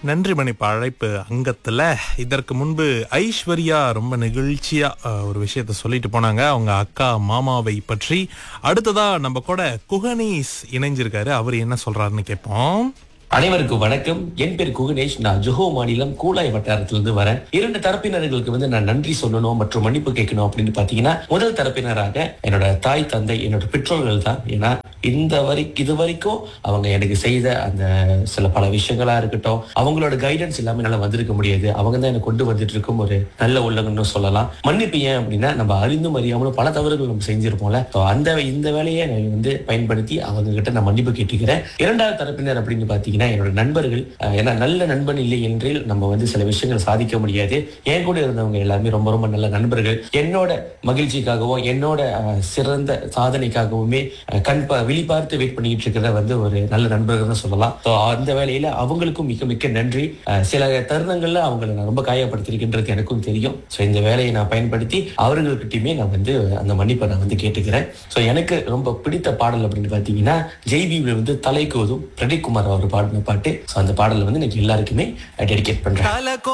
நன்றி மணிப்பு அழைப்பு அங்கத்துல இதற்கு முன்பு ஐஸ்வர்யா ரொம்ப நெகிழ்ச்சியா அஹ், ஒரு விஷயத்த சொல்லிட்டு போனாங்க அவங்க அக்கா மாமாவை பற்றி அடுத்ததா நம்ம கூட குகனீஸ் இணைஞ்சிருக்காரு அவர் என்ன சொல்றாருன்னு கேட்போம் அனைவருக்கும் வணக்கம் என் பேர் குகணேஷ் நான் ஜொஹோ மாநிலம் கூலாய் வட்டாரத்திலிருந்து வரேன் இரண்டு தரப்பினர்களுக்கு வந்து நான் நன்றி சொல்லணும் மற்றும் மன்னிப்பு கேட்கணும் அப்படின்னு பாத்தீங்கன்னா முதல் தரப்பினராக என்னோட தாய் தந்தை என்னோட பெற்றோர்கள் தான் ஏன்னா இந்த வரை இது வரைக்கும் அவங்க எனக்கு செய்த அந்த சில பல விஷயங்களா இருக்கட்டும் அவங்களோட கைடன்ஸ் எல்லாமே என்னால வந்திருக்க முடியாது அவங்க தான் எனக்கு கொண்டு வந்துட்டு இருக்கும் ஒரு நல்ல உள்ளங்கன்னு சொல்லலாம் மன்னிப்பு ஏன் அப்படின்னா நம்ம அறிந்தும் அறியாமலும் பல தவறுகள் நம்ம செஞ்சிருப்போம்ல So அந்த இந்த வேலையை நான் வந்து பயன்படுத்தி அவங்க கிட்ட நான் மன்னிப்பு கேட்டுக்கிறேன் இரண்டாவது தரப்பினர் அப்படின்னு பாத்தீங்கன்னா என்னோட நண்பர்கள் அஹ், ஏன்னா நல்ல நண்பன் இல்லை என்றில் நம்ம வந்து சில விஷயங்கள் சாதிக்க முடியாது என் கூட இருந்தவங்க எல்லாமே ரொம்ப ரொம்ப நல்ல நண்பர்கள் என்னோட மகிழ்ச்சிக்காகவும் என்னோட அஹ், சிறந்த சாதனைக்காகவுமே அஹ், கண் பா- விழி பார்த்து வெயிட் பண்ணிட்டு இருக்கிறத வந்து ஒரு நல்ல நண்பர்கள் தான் சொல்லலாம் So அந்த வேலையில அவங்களுக்கும் மிக மிக்க நன்றி அஹ், சில தருணங்கள்ல அவங்களை நான் ரொம்ப காயப்படுத்திருக்கின்றது எனக்கும் தெரியும் ஸோ இந்த வேலையை நான் பயன்படுத்தி அவர்கள்கிட்டயுமே நான் வந்து அந்த மன்னிப்பை நான் வந்து கேட்டுக்கிறேன் ஸோ எனக்கு ரொம்ப பிடித்த பாடல் அப்படின்னு பார்த்தீங்கன்னா ஜெய்பீவில் வந்து தலைக்கோதும் பிரதீப் குமார் அவர் பாடின பாட்டு ஸோ அந்த பாடலை வந்து எனக்கு எல்லாருக்குமே டெடிகேட் பண்றேன்